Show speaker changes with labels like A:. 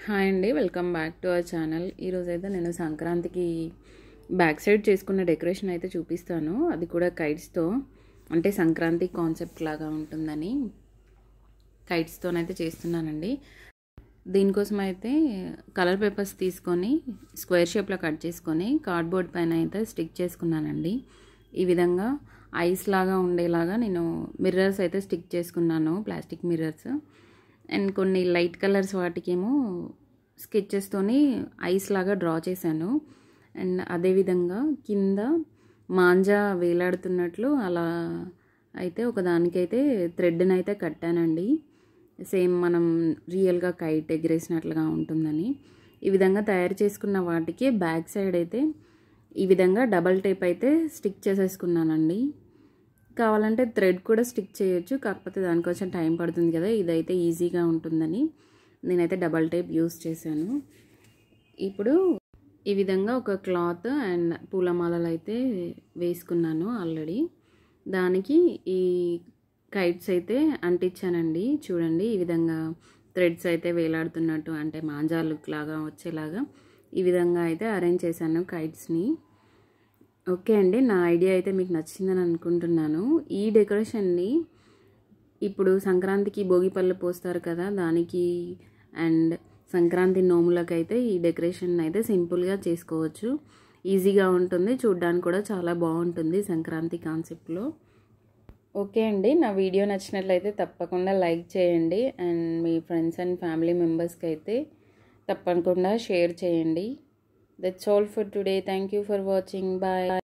A: hi అండి welcome back to our channel ఈరోజు అయితే నేను సంక్రాంతికి బ్యాక్ సైడ్ చేసుకున్న డెకరేషన్ అయితే చూపిస్తాను అది కూడా కైట్స్తో అంటే సంక్రాంతి కాన్సెప్ట్ లాగా ఉంటుందని కైట్స్తోనైతే చేస్తున్నానండి దీనికోసం అయితే కలర్ పేపర్స్ తీసుకొని స్క్వేర్ షేప్లో కట్ చేసుకొని కార్డ్బోర్డ్ పైన అయితే స్టిక్ చేసుకున్నానండి ఈ విధంగా ఐస్ లాగా ఉండేలాగా నేను మిర్రర్స్ అయితే స్టిక్ చేసుకున్నాను ప్లాస్టిక్ మిర్రర్స్ అండ్ కొన్ని లైట్ కలర్స్ వాటికేమో స్కెచెస్తోని ఐస్ లాగా డ్రా చేశాను అండ్ అదేవిధంగా కింద మాంజా వేలాడుతున్నట్లు అలా అయితే ఒక దానికైతే థ్రెడ్ని అయితే కట్టానండి సేమ్ మనం రియల్గా కైట్ ఎగిరేసినట్లుగా ఉంటుందని ఈ విధంగా తయారు చేసుకున్న వాటికి బ్యాక్ సైడ్ అయితే ఈ విధంగా డబల్ టేప్ అయితే స్టిక్ చేసేసుకున్నానండి కావాలంటే థ్రెడ్ కూడా స్టిక్ చేయొచ్చు కాకపోతే దానికి కొంచెం టైం పడుతుంది కదా ఇదైతే ఈజీగా ఉంటుందని నేనైతే డబల్ టేప్ యూస్ చేశాను ఇప్పుడు ఈ విధంగా ఒక క్లాత్ అండ్ పూలమాలలు అయితే వేసుకున్నాను ఆల్రెడీ దానికి ఈ కైట్స్ అయితే అంటించానండి చూడండి ఈ విధంగా థ్రెడ్స్ అయితే వేలాడుతున్నట్టు అంటే మాంజా లుక్ లాగా వచ్చేలాగా ఈ విధంగా అయితే అరేంజ్ చేశాను కైట్స్ని ఓకే అండి నా ఐడియా అయితే మీకు నచ్చిందని అనుకుంటున్నాను ఈ డెకరేషన్ని ఇప్పుడు సంక్రాంతికి భోగిపళ్ళు పోస్తారు కదా దానికి అండ్ సంక్రాంతి నోములకైతే ఈ డెకరేషన్ అయితే సింపుల్గా చేసుకోవచ్చు ఈజీగా ఉంటుంది చూడ్డానికి కూడా చాలా బాగుంటుంది సంక్రాంతి కాన్సెప్ట్లో ఓకే అండి నా వీడియో నచ్చినట్లయితే తప్పకుండా లైక్ చేయండి అండ్ మీ ఫ్రెండ్స్ అండ్ ఫ్యామిలీ మెంబర్స్కి అయితే తప్పకుండా షేర్ చేయండి that's all for today thank you for watching bye